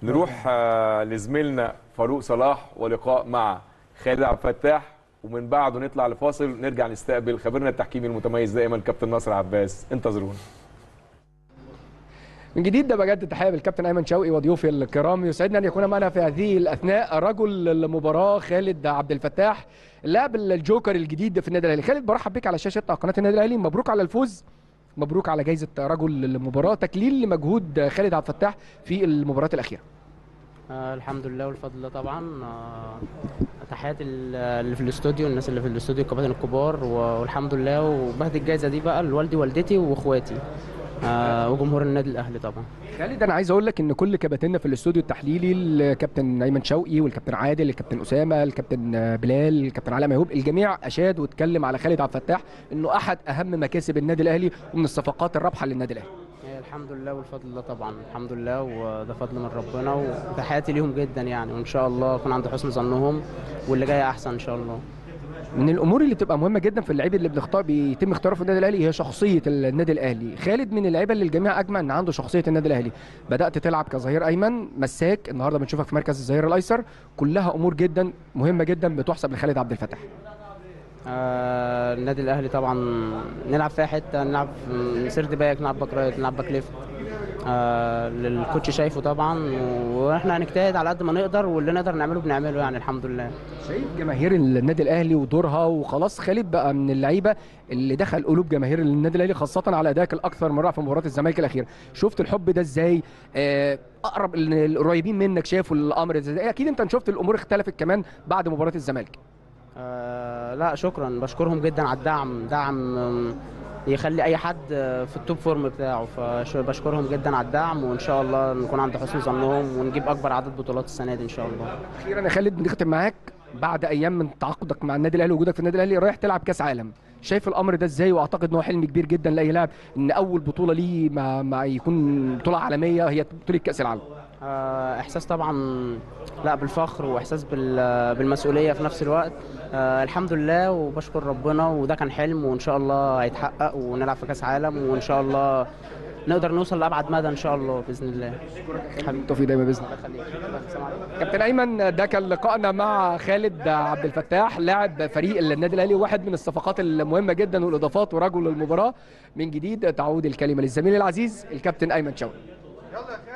نروح آه، لزميلنا فاروق صلاح ولقاء مع خالد عبد الفتاح ومن بعده نطلع لفاصل نرجع نستقبل خبيرنا التحكيمي المتميز دائما كابتن ناصر عباس انتظرونا من جديد ده بجد تحيه بالكابتن ايمن شوقي وضيوفي الكرام يسعدنا ان يكون معنا في هذه الاثناء رجل المباراه خالد عبد الفتاح اللاعب الجوكر الجديد في النادي الاهلي خالد برحب بك على شاشه قناه النادي الاهلي مبروك على الفوز مبروك على جائزه رجل المباراه تكليل لمجهود خالد عبد الفتاح في المباراه الاخيره آه الحمد لله والفضل لله طبعا آه تحياتي ال- اللي في الاستوديو الناس اللي في الاستوديو الكباتن الكبار و- والحمد لله وبهدي الجائزه دي بقى لوالدي والدتي واخواتي آه وجمهور النادي الاهلي طبعا خالد انا عايز اقول لك ان كل كباتننا في الاستوديو التحليلي الكابتن ايمن شوقي والكابتن عادل الكابتن اسامه الكابتن بلال الكابتن علاء ميهوب الجميع اشاد واتكلم على خالد عبد الفتاح انه احد اهم مكاسب النادي الاهلي ومن الصفقات الرابحه للنادي الاهلي آه الحمد لله والفضل لله طبعا الحمد لله وده فضل من ربنا وتحياتي ليهم جدا يعني وان شاء الله اكون عند حسن ظنهم واللي جاي احسن ان شاء الله من الامور اللي بتبقى مهمه جدا في اللعيب اللي بنختار بيتم اختياره في النادي الاهلي هي شخصيه النادي الاهلي خالد من اللعيبه اللي الجميع اجمع ان عنده شخصيه النادي الاهلي بدات تلعب كظهير ايمن مساك النهارده بنشوفك في مركز الظهير الايسر كلها امور جدا مهمه جدا بتحسب لخالد عبد الفتاح آه النادي الاهلي طبعا نلعب فيها حته نلعب في سيرد باك نلعب باك رايت نلعب باك ليفت آه الكوتش شايفه طبعا واحنا هنجتهد على قد ما نقدر واللي نقدر نعمله بنعمله يعني الحمد لله شايف جماهير النادي الاهلي ودورها وخلاص خالد بقى من اللعيبه اللي دخل قلوب جماهير النادي الاهلي خاصه على ادائك الاكثر من رائع في مباراه الزمالك الاخيره شفت الحب ده ازاي آه، اقرب ال- القريبين منك شافوا الامر ده ازاي اكيد انت شفت الامور اختلفت كمان بعد مباراه الزمالك آه لا شكرا بشكرهم جدا على الدعم دعم آم، يخلي اي حد آه، في التوب فورم بتاعه فبشكرهم جدا على الدعم وان شاء الله نكون عند حسن ظنهم ونجيب اكبر عدد بطولات السنه دي ان شاء الله اخيرا يا خالد بنختم معاك بعد ايام من تعاقدك مع النادي الاهلي وجودك في النادي الاهلي رايح تلعب كاس عالم شايف الامر ده ازاي واعتقد ان هو حلم كبير جدا لاي لاعب ان اول بطوله ليه ما, ما يكون بطوله عالميه هي بطوله كاس العالم آه، احساس طبعا لا بالفخر واحساس بال- بالمسؤوليه في نفس الوقت آه، الحمد لله وبشكر ربنا وده كان حلم وان شاء الله هيتحقق ونلعب في كاس عالم وان شاء الله نقدر نوصل لابعد مدى ان شاء الله باذن الله حبيبي التوفيق دايما باذن الله كابتن ايمن ده كان لقائنا مع خالد عبد الفتاح لاعب فريق النادي الاهلي واحد من الصفقات المهمه جدا والاضافات ورجل المباراه من جديد تعود الكلمه للزميل العزيز الكابتن ايمن شوقي